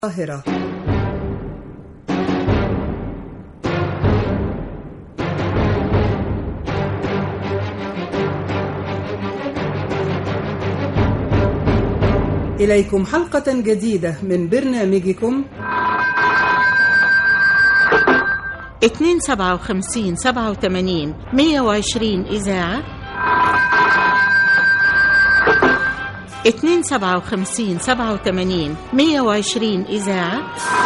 القاهرة إليكم حلقة جديدة من برنامجكم 257 87 120 إذاعة 257 87 120 إذاعة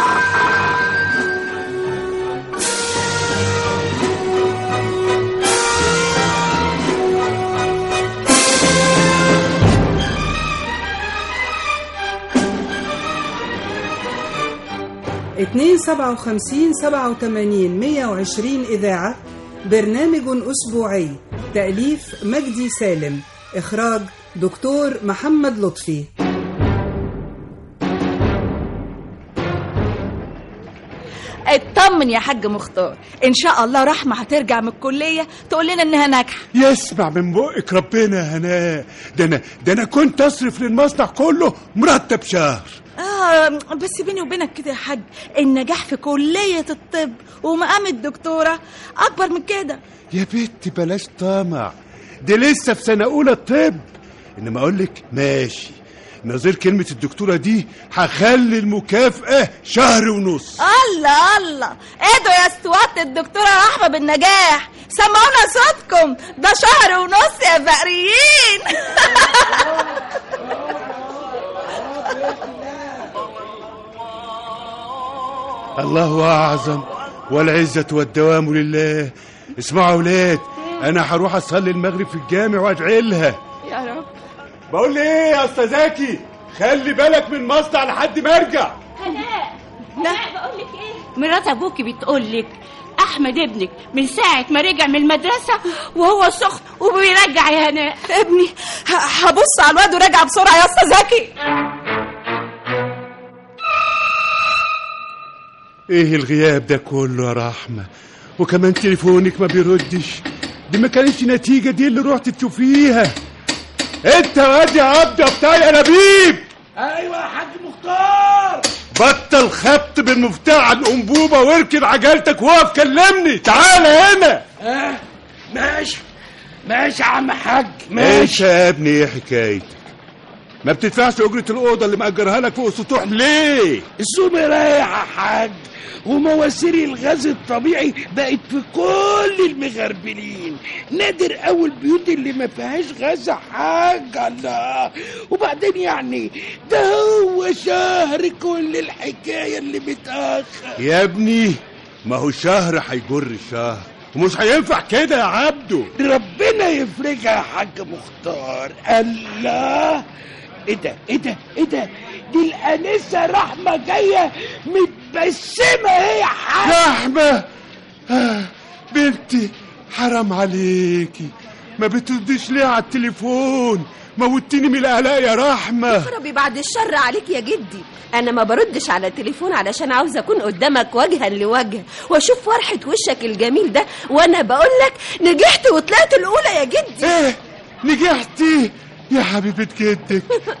اتنين سبعة وخمسين سبعة وتمانين مية وعشرين إذاعة برنامج أسبوعي تأليف مجدي سالم إخراج دكتور محمد لطفي اطمن يا حاج مختار ان شاء الله رحمه هترجع من الكليه تقول لنا انها ناجحه يسمع من بقك ربنا يا هناء ده انا ده انا كنت اصرف للمصنع كله مرتب شهر آه بس بيني وبينك كده يا حاج النجاح في كليه الطب ومقام الدكتوره اكبر من كده يا بنت بلاش طمع دي لسه في سنه اولى الطب انما اقول لك ماشي نظير كلمة الدكتورة دي هخلي المكافأة شهر ونص الله الله ادعوا يا استوات الدكتوره رحمه بالنجاح سمعونا صوتكم ده شهر ونص يا فقريين الله أعظم والعزة والدوام لله اسمعوا يا أولاد أنا هروح أصلي المغرب في الجامع وأدعي لها يا رب بقول إيه يا أستاذ زكي خلي بالك من المصنع لحد ما أرجع هناء هناء بقول لك ايه مرات ابوكي بتقول لك احمد ابنك من ساعه ما رجع من المدرسه وهو سخن وبيرجع يا هناء ابني ه- هبص على الواد وراجع بسرعه يا استاذ زكي إيه الغياب ده كله يا رحمة وكمان تليفونك ما بيردش دي ما كانتش نتيجة دي اللي رحت تشوفيها انت واد يا عبد يا بتاع يا نبيب ايوه يا حاج مختار بطل خبط بالمفتاح على الانبوبه واركن عجلتك وقف كلمني تعال هنا اه ماشي ماشي يا عم حاج ايش ماشي يا ابني ايه حكايتك ما بتدفعش اجره الاوضه اللي مأجرها لك فوق السطوح ليه السوق رايح يا حاج ومواسير الغاز الطبيعي بقت في كل المغربلين نادر قوي البيوت اللي ما فيهاش غاز يا حاج الله وبعدين يعني ده هو شهر كل الحكايه اللي متاخر يا ابني ما هو شهر هيجر شهر ومش هينفع كده يا عبده ربنا يفرجها يا حاج مختار الله ايه ده ايه ده ايه ده دي الانسه رحمه جايه متبسمه اهي يا حاج رحمه آه بنتي حرام عليكي ما بترديش ليه على التليفون موتيني من القلق يا رحمه ربي بعد الشر عليك يا جدي انا ما بردش على التليفون علشان عاوزه اكون قدامك وجها لوجه واشوف فرحه وشك الجميل ده وانا بقول لك نجحت وطلعت الاولى يا جدي ايه نجحتي يا حبيبة جدك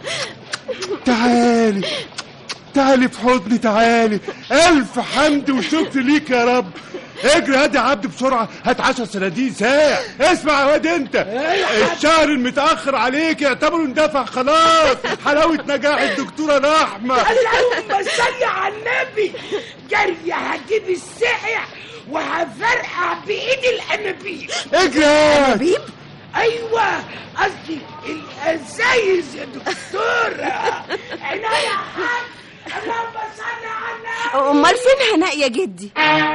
تعالي تعالي في حضني تعالي ألف حمد وشكر ليك يا رب اجري هات يا عبد بسرعة هات عشر صناديق ساعة اسمع يا واد انت الشهر المتأخر عليك اعتبره اندفع خلاص حلاوة نجاح الدكتورة رحمة اللهم صل على النبي جري هجيب السحح وهفرقع بايد الانابيب اجري هات. حبيب ايوه قصدي الازايز يا دكتوره عينيا يا حاج اللهم صل على النبي امال فين هناء يا جدي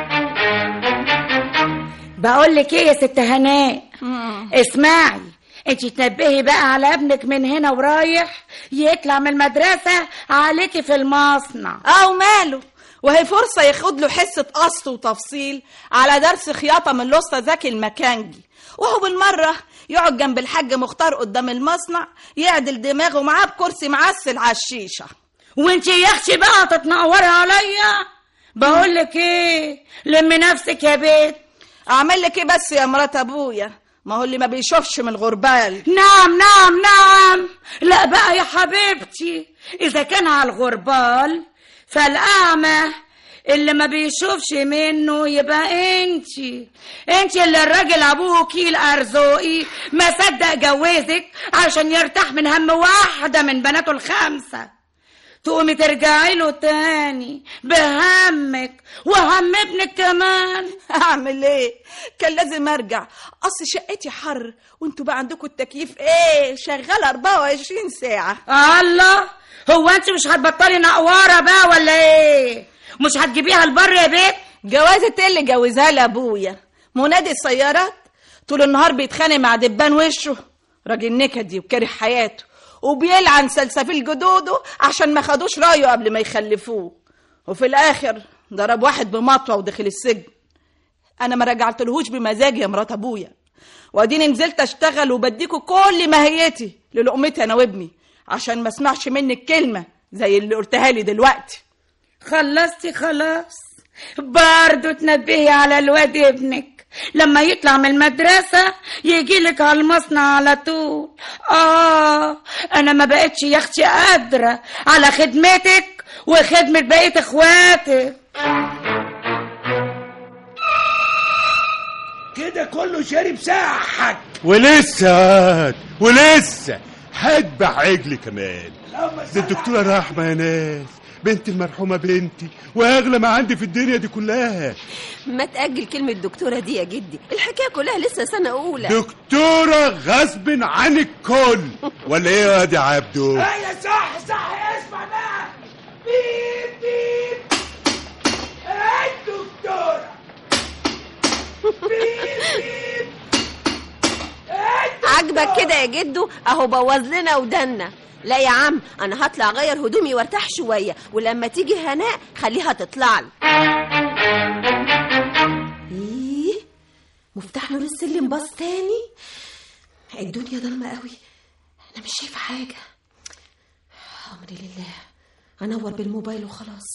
بقول لك ايه يا ست هناء اسمعي انت تنبهي بقى على ابنك من هنا ورايح يطلع من المدرسة عليكي في المصنع اه وماله وهي فرصة ياخد له حصة قص وتفصيل على درس خياطة من الأسطى زكي المكانجي وهو بالمرة يقعد جنب الحاج مختار قدام المصنع يعدل دماغه معاه بكرسي معسل على الشيشة وانت يا اختي بقى تتنوري عليا بقول لك ايه لمي نفسك يا بيت أعمل لك إيه بس يا مرات أبويا ما هو اللي ما بيشوفش من الغربال نعم نعم نعم لا بقى يا حبيبتي إذا كان على الغربال فالأعمى اللي ما بيشوفش منه يبقى انتي انتي اللي الراجل ابوه وكيل ارزوقي ما صدق جوزك عشان يرتاح من هم واحدة من بناته الخمسة تقومي ترجعي له تاني بهمك وهم ابنك كمان اعمل ايه كان لازم ارجع اصل شقتي حر وانتوا بقى عندكم التكييف ايه شغال 24 ساعه الله هو انت مش هتبطلي نقواره بقى ولا ايه مش هتجيبيها البر يا بيت جوازة ايه اللي جوزها لابويا منادي السيارات طول النهار بيتخانق مع دبان وشه راجل نكدي وكاره حياته وبيلعن سلسفيل جدوده عشان ما خدوش رايه قبل ما يخلفوه وفي الاخر ضرب واحد بمطوه ودخل السجن انا ما رجعتلهوش بمزاجي يا مرات ابويا واديني نزلت اشتغل وبديكوا كل ماهيتي للقمتي انا وابني عشان ما اسمعش منك كلمه زي اللي قلتها لي دلوقتي خلصتي خلاص برضه تنبهي على الواد ابنك لما يطلع من المدرسة يجيلك على المصنع على طول آه أنا ما بقتش يا أختي قادرة على خدمتك وخدمة بقية إخواتك كده كله شارب ساحك ولسه ولسه هتبع عجلي كمان ده الدكتورة رحمة يا ناس بنت المرحومة بنتي وأغلى ما عندي في الدنيا دي كلها ما تأجل كلمة دكتورة دي يا جدي الحكاية كلها لسه سنة أولى دكتورة غصب عن الكل ولا ايه يا واد يا عبدو ايوه صح صح اسمع بقى بيب بيب الدكتورة بيب بيب عاجبك كده يا جدو اهو بوظ لنا ودنا لا يا عم انا هطلع اغير هدومي وارتاح شويه ولما تيجي هناء خليها تطلع لي ايه مفتاح نور السلم باص تاني الدنيا ضلمه قوي انا مش شايفه حاجه امري لله انور بالموبايل وخلاص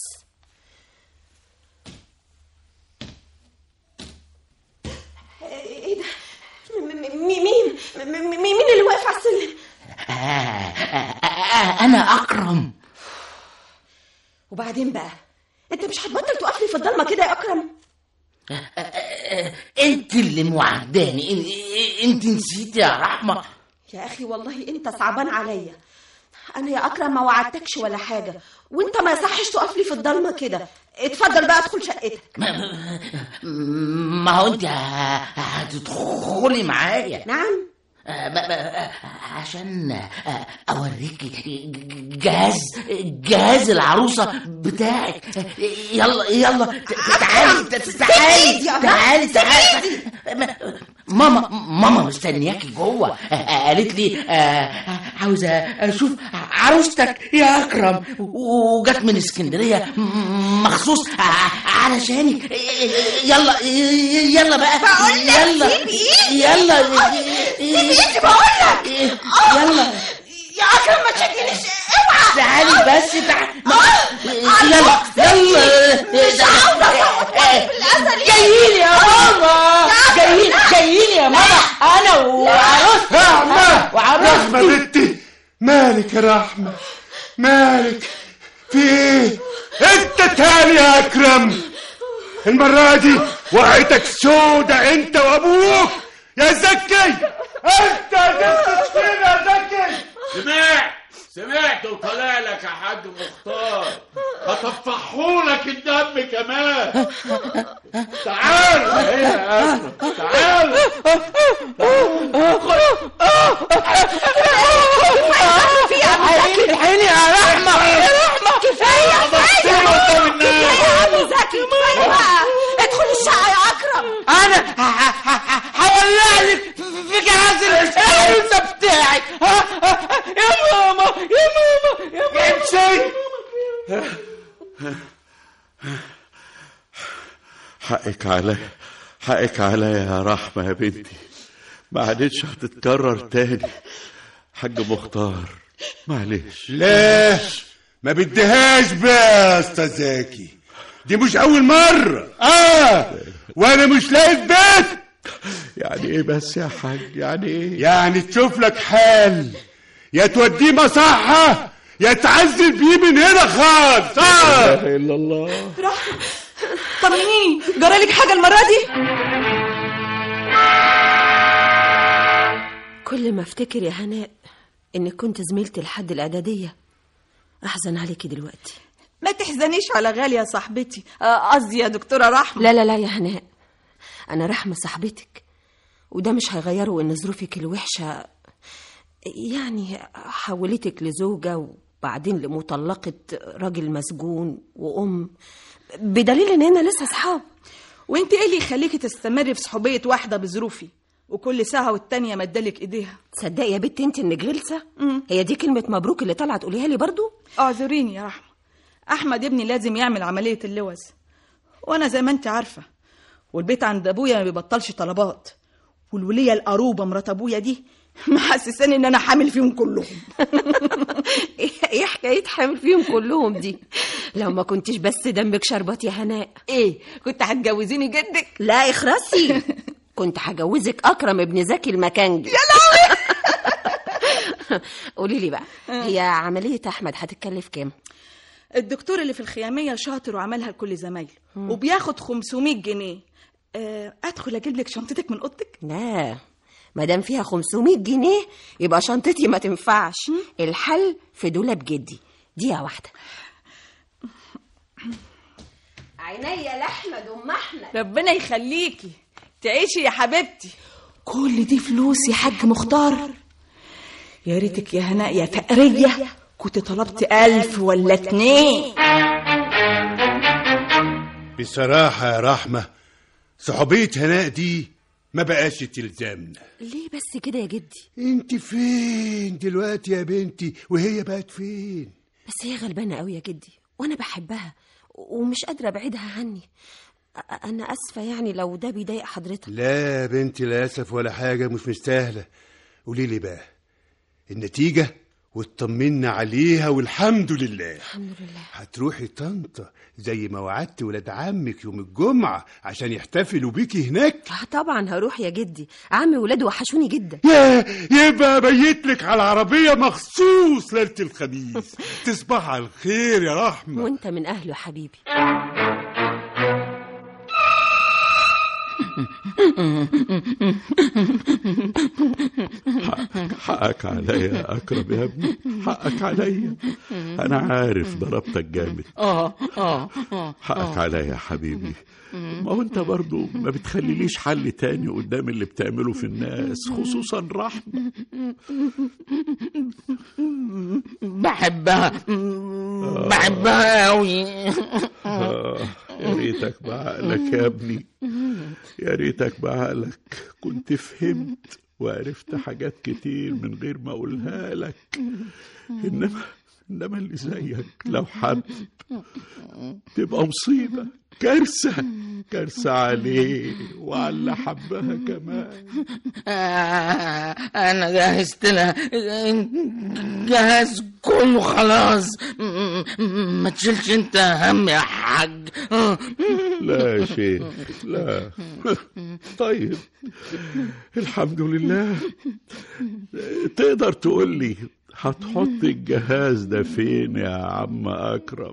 ايه ده م- م- مين م- م- مين اللي واقف على السلم أنا أكرم وبعدين بقى انت مش هتبطل تقف لي في الضلمه كده يا اكرم أنت اللي موعداني إن- أنت نسيتي يا رحمة يا اخي والله انت صعبان عليا انا يا اكرم ما وعدتكش ولا حاجه وانت ما يصحش تقف لي في الضلمه كده اتفضل بقى ادخل شقتك ما هو أنت ه- هتدخلي معايا نعم آه، ب- ب- آه، عشان آه، اوريكي ج- جهاز جهاز العروسه بتاعك يلا يلا ت- ت- تعالي ت- تعالي تعالي تعالي ماما ماما مستنياكي جوه آه، قالت لي آه، عاوزه اشوف عروستك يا اكرم وجت من اسكندريه م- مخصوص ع- علشانك يلا يلا بقى يلا يلا انت بقول لك يلا يا اكرم ما تشدنيش اوعى تعالي بس تعالي يلا يلا جايين يا ماما جايين جايين يا ماما انا وعروستي رحمة وعروستي رحمة بنتي مالك يا رحمة مالك في ايه انت تاني يا اكرم المرة دي وقعتك سودة انت وابوك يا زكي انت جبت فين يا زكي سمعت سمعت وطلع لك يا حاج مختار هتفحولك الدم كمان تعال هنا يا أسرى تعال الحين يا رحمة يا رحمة كفايه أبصيله قدام الناس يا عم زكي كفايه بقى ادخل الشقه يا اكرم انا ه- ه- ه- هولع لك في جهاز العروسه بتاعي يا ماما يا ماما يا ماما امشي حقك عليا حقك عليا يا رحمة يا بنتي معلش هتتكرر تاني حاج مختار معلش لا ما بديهاش بقى يا استاذ زكي دي مش اول مرة اه وانا مش لاقي البيت يعني ايه بس يا حاج يعني ايه يعني تشوف لك حال يا توديه مصحة يتعذب بيه من هنا خالص آه. اله الا الله رحمة طمنيني جرالك حاجة المرة دي كل ما افتكر يا هناء انك كنت زميلتي لحد الاعداديه احزن عليكي دلوقتي ما تحزنيش على غالية صاحبتي آه، قصدي يا دكتورة رحمة لا لا لا يا هناء انا رحمه صاحبتك وده مش هيغيره ان ظروفك الوحشه يعني حولتك لزوجه وبعدين لمطلقه راجل مسجون وام بدليل اننا لسه اصحاب وانت ايه اللي يخليكي تستمري في صحوبية واحدة بظروفي وكل ساعة والتانية مدلك ايديها تصدقي يا بنت انت انك غلسه هي دي كلمه مبروك اللي طلعت تقوليها لي برضو اعذريني يا رحمة احمد ابني لازم يعمل عملية اللوز وانا زي ما انت عارفة والبيت عند ابويا ما بيبطلش طلبات والولية القروبة مرات ابويا دي محسساني ان انا حامل فيهم كلهم ايه حكايه حامل فيهم كلهم دي لو ما كنتش بس دمك شربات يا هناء ايه كنت هتجوزيني جدك لا اخرسي كنت هجوزك اكرم ابن زكي المكانجي يا لهوي قولي لي بقى هي عمليه احمد هتتكلف كام الدكتور اللي في الخيامية شاطر وعملها لكل زمايله وبياخد 500 جنيه آه، ادخل اجيب لك شنطتك من اوضتك لا ما دام فيها 500 جنيه يبقى شنطتي ما تنفعش الحل في دولاب جدي دقيقه واحده عينيا لاحمد ام احمد ربنا يخليكي تعيشي يا حبيبتي كل دي فلوس يا حاج مختار يا ريتك يا هناء يا فقرية كنت طلبت ألف ولا اتنين بصراحة يا رحمة صحوبية هناء دي ما بقاش تلزمنا ليه بس كده يا جدي انت فين دلوقتي يا بنتي وهي بقت فين بس هي غلبانه قوي يا جدي وانا بحبها ومش قادره ابعدها عني أ- انا اسفه يعني لو ده بيضايق حضرتك لا يا بنتي للاسف ولا حاجة مش مستاهلة قولي لي بقى النتيجة واطمنا عليها والحمد لله الحمد لله هتروحي طنطا زي ما وعدت ولاد عمك يوم الجمعة عشان يحتفلوا بيكي هناك آه طبعا هروح يا جدي عمي ولاده وحشوني جدا يا يبقى بيت لك على العربية مخصوص ليلة الخميس تصبح على الخير يا رحمة وانت من اهله حبيبي حقك عليا يا اكرم يا ابني حقك عليا انا عارف ضربتك جامد اه اه اه حقك عليا يا حبيبي ما هو انت برضو ما بتخليليش حل تاني قدام اللي بتعمله في الناس خصوصا رحمة بحبها بحبها قوي آه يا ريتك بعقلك يا ابني يا ريتك بعقلك كنت فهمت وعرفت حاجات كتير من غير ما اقولها لك انما انما اللي زيك لو حب تبقى مصيبة كارثة كارثة عليه وعلى اللي حبها كمان آه، انا جهزت لها جهز كله خلاص م- م- ما تشيلش انت هم يا حاج آه. لا يا شيخ لا طيب الحمد لله تقدر تقول لي هتحط الجهاز ده فين يا عم اكرم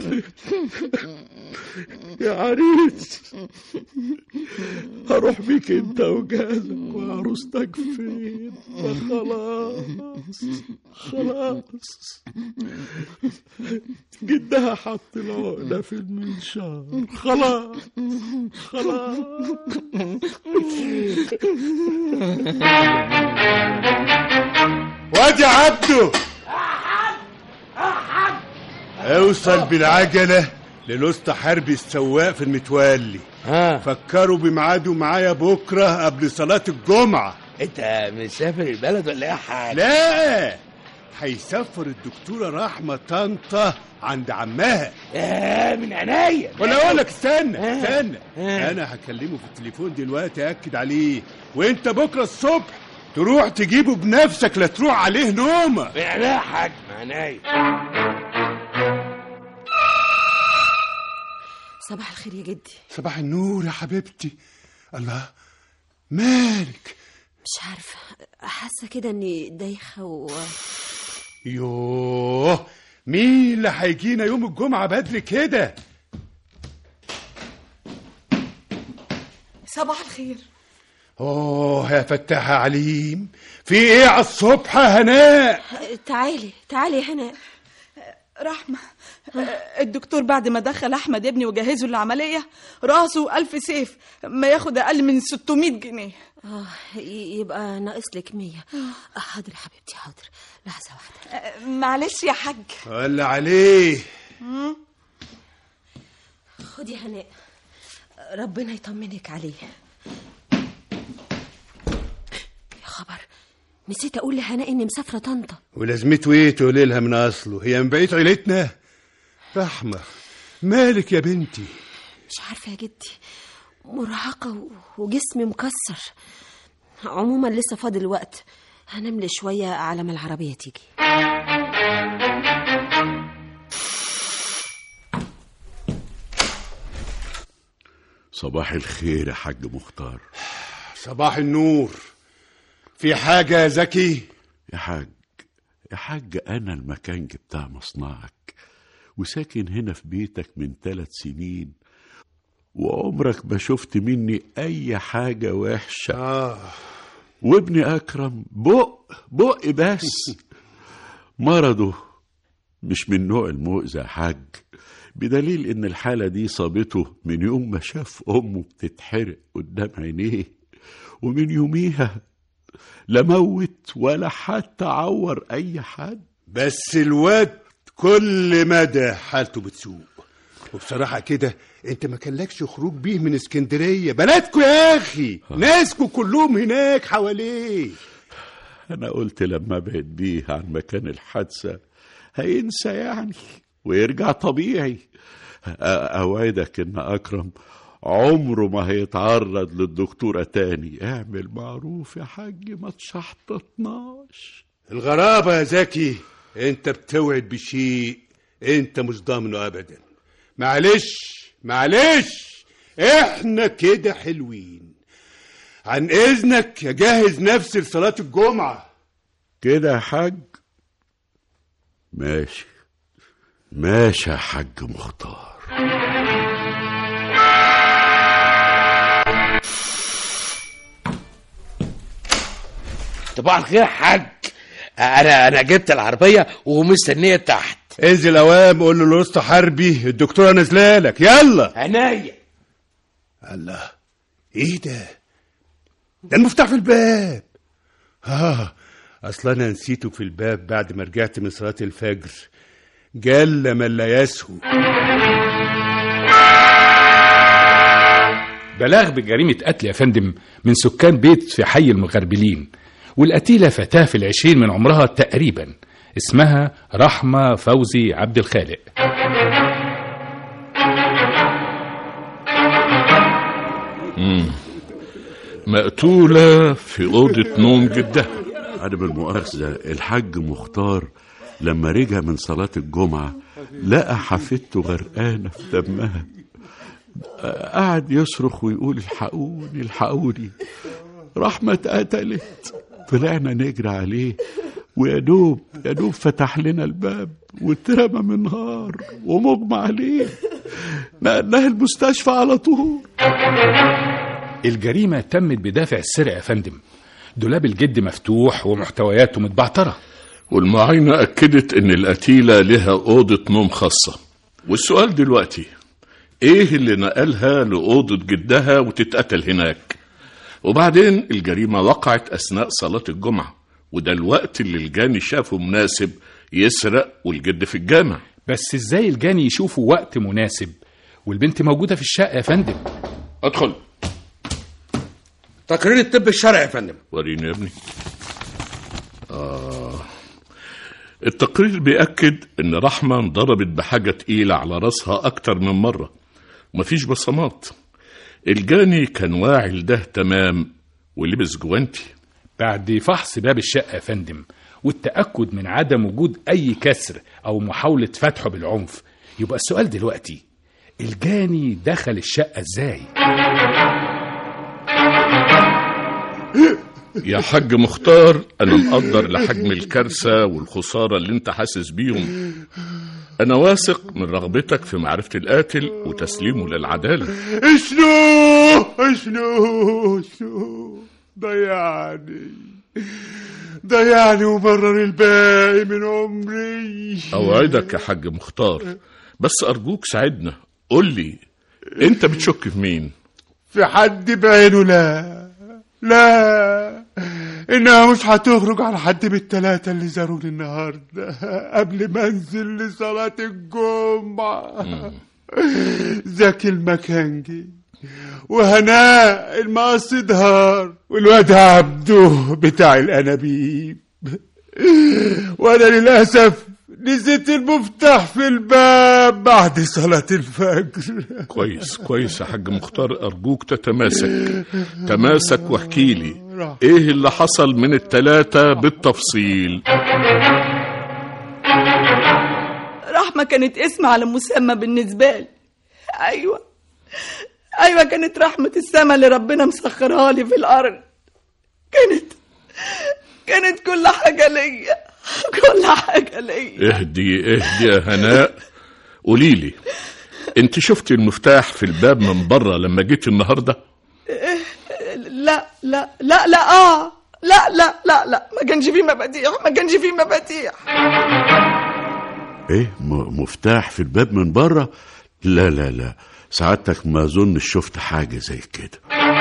يا عريس هروح بيك انت وجهازك وعروستك فين خلاص خلاص جدها حط العقدة في المنشار خلاص خلاص وادي عبده اوصل بالعجلة للوسطى حربي السواق في المتولي ها فكروا بميعاده معايا بكرة قبل صلاة الجمعة انت مسافر البلد ولا ايه يا حاج لا هيسافر الدكتورة رحمة طنطا عند عمها آه من عينيا ولا اقول لك استنى آه. استنى آه. انا هكلمه في التليفون دلوقتي اكد عليه وانت بكره الصبح تروح تجيبه بنفسك لا تروح عليه نومه من عينيا يا حاج من عينيا صباح الخير يا جدي صباح النور يا حبيبتي الله مالك مش عارفه حاسه كده اني دايخه و يوه مين اللي هيجينا يوم الجمعة بدري كده صباح الخير اوه يا فتاح يا عليم في ايه على الصبح يا هناء تعالي تعالي يا هناء رحمة الدكتور بعد ما دخل أحمد ابني وجهزه للعملية راسه ألف سيف ما ياخد أقل من 600 جنيه اه ي- يبقى ناقص لك 100 آه، حاضر يا حبيبتي حاضر لحظه واحده أه، معلش يا حاج ولا عليه خدي يا هناء ربنا يطمنك عليه يا خبر نسيت اقول لهناء اني مسافره طنطا ولازمته ايه تقولي لها من اصله هي من بقيت عيلتنا رحمة مالك يا بنتي مش عارفه يا جدي مرهقه و- وجسمي مكسر عموما لسه فاضل وقت هنام لي شويه على ما العربيه تيجي صباح الخير يا حاج مختار صباح النور في حاجة يا زكي يا حاج يا حاج أنا المكانج بتاع مصنعك وساكن هنا في بيتك من ثلاث سنين وعمرك ما شفت مني أي حاجة وحشة آه وابني أكرم بق بق بس مرضه مش من نوع المؤذى يا حاج بدليل إن الحالة دي صابته من يوم ما شاف أمه بتتحرق قدام عينيه ومن يوميها لا موت ولا حتى عور أي حد بس الواد كل مدى حالته بتسوء وبصراحة كده انت ما كانلكش خروج بيه من اسكندرية بلدكوا يا اخي ناسكوا كلهم هناك حواليه أنا قلت لما ابعد بيه عن مكان الحادثة هينسى يعني ويرجع طبيعي أ- أوعدك إن أكرم عمره ما هيتعرض للدكتورة تاني اعمل معروف يا حاج ما تشحططناش الغرابة يا زكي انت بتوعد بشيء انت مش ضامنه ابدا معلش معلش احنا كده حلوين عن اذنك اجهز نفسي لصلاة الجمعة كده يا حاج ماشي ماشي يا حاج مختار طبعا الخير يا حاج انا انا جبت العربيه ومستنيه تحت انزل اوام قول له الوسط حربي الدكتورة نازلالك يلا عينيا الله ايه ده ده المفتاح في الباب اه اصلا انا نسيته في الباب بعد ما رجعت من صلاة الفجر جل من لا يسهو بلاغ بجريمة قتل يا فندم من سكان بيت في حي المغربلين والقتيلة فتاة في العشرين من عمرها تقريبا اسمها رحمة فوزي عبد الخالق مقتولة في أوضة نوم جدها أنا بالمؤاخذة الحاج مختار لما رجع من صلاة الجمعة لقى حفيدته غرقانة في دمها قعد يصرخ ويقول الحقوني الحقوني رحمة اتقتلت طلعنا نجري عليه ويا دوب يا دوب فتح لنا الباب واترمى من نهار ومغمى عليه نقلناه المستشفى على طول الجريمة تمت بدافع السرقة يا فندم دولاب الجد مفتوح ومحتوياته متبعترة والمعاينة أكدت إن القتيلة لها أوضة نوم خاصة والسؤال دلوقتي إيه اللي نقلها لأوضة جدها وتتقتل هناك وبعدين الجريمة وقعت أثناء صلاة الجمعة وده الوقت اللي الجاني شافه مناسب يسرق والجد في الجامع بس ازاي الجاني يشوفه وقت مناسب والبنت موجودة في الشقة يا فندم ادخل تقرير الطب الشرعي يا فندم وريني يا ابني آه التقرير بيأكد إن رحمة انضربت بحاجة تقيلة على راسها أكتر من مرة ومفيش بصمات الجاني كان واعي لده تمام ولبس جوانتي بعد فحص باب الشقة يا فندم والتأكد من عدم وجود أي كسر أو محاولة فتحه بالعنف يبقى السؤال دلوقتي الجاني دخل الشقة ازاي؟ يا حاج مختار أنا مقدر لحجم الكارثة والخسارة اللي أنت حاسس بيهم أنا واثق من رغبتك في معرفة القاتل وتسليمه للعدالة شنو شنو شنو ضيعني ضيعني ومرر الباقي من عمري أوعدك يا حاج مختار بس أرجوك ساعدنا قول لي أنت بتشك في مين؟ في حد بعينه لا لا انها مش هتخرج على حد من التلاتة اللي زاروني النهارده قبل ما انزل لصلاة الجمعة زكي المكانجي وهناء المقص دهار والواد عبده بتاع الانابيب وانا للاسف نسيت المفتاح في الباب بعد صلاة الفجر كويس كويس يا حاج مختار أرجوك تتماسك تماسك واحكي لي إيه اللي حصل من التلاتة بالتفصيل رحمة كانت اسم على مسمى بالنسبة لي أيوة أيوة كانت رحمة السما اللي ربنا مسخرها لي في الأرض كانت كانت كل حاجة ليا كل حاجة ليا اهدي اهدي يا هناء قولي لي انت شفتي المفتاح في الباب من بره لما جيت النهارده لا لا لا لا اه لا لا لا لا ما كانش فيه مفاتيح ما كانش فيه مفاتيح ايه م- مفتاح في الباب من بره لا لا لا سعادتك ما اظنش شفت حاجه زي كده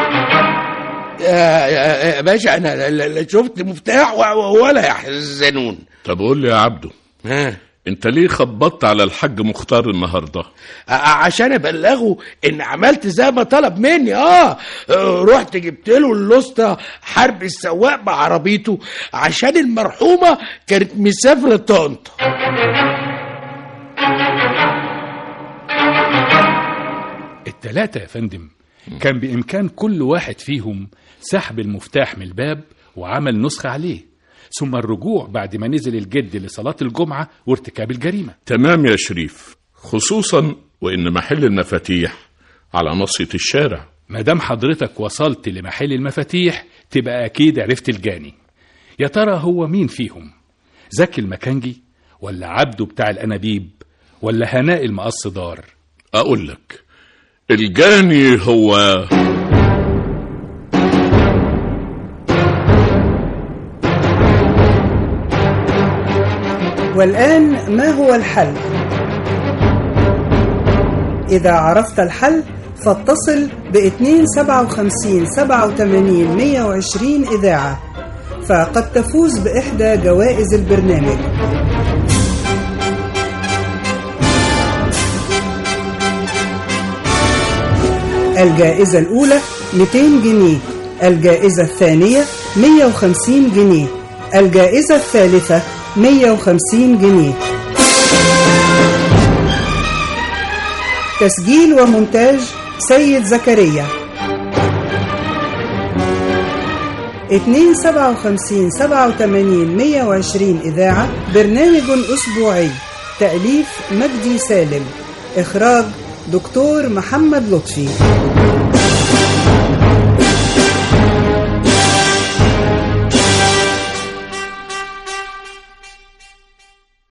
يا يا- يا باشا انا لا- لا لا شفت مفتاح و- ولا يحزنون طب قول لي يا عبده ها انت ليه خبطت على الحاج مختار النهارده ع- عشان ابلغه ان عملت زي ما طلب مني اه آه، رحت جبت له اللوسته حرب السواق بعربيته عشان المرحومه كانت مسافره طنطا التلاتة يا فندم كان بإمكان كل واحد فيهم سحب المفتاح من الباب وعمل نسخة عليه ثم الرجوع بعد ما نزل الجد لصلاة الجمعة وارتكاب الجريمة تمام يا شريف خصوصا وان محل المفاتيح على ناصية الشارع ما دام حضرتك وصلت لمحل المفاتيح تبقى أكيد عرفت الجاني يا ترى هو مين فيهم زكي المكانجي ولا عبده بتاع الأنابيب ولا هناء المقص دار اقول لك الجاني هو والآن ما هو الحل؟ إذا عرفت الحل فاتصل ب 257 87 120 إذاعة فقد تفوز بإحدى جوائز البرنامج الجائزة الأولى 200 جنيه الجائزة الثانية 150 جنيه الجائزة الثالثة 150 جنيه تسجيل ومونتاج سيد زكريا 257 87 120 إذاعة برنامج أسبوعي تأليف مجدي سالم إخراج دكتور محمد لطفي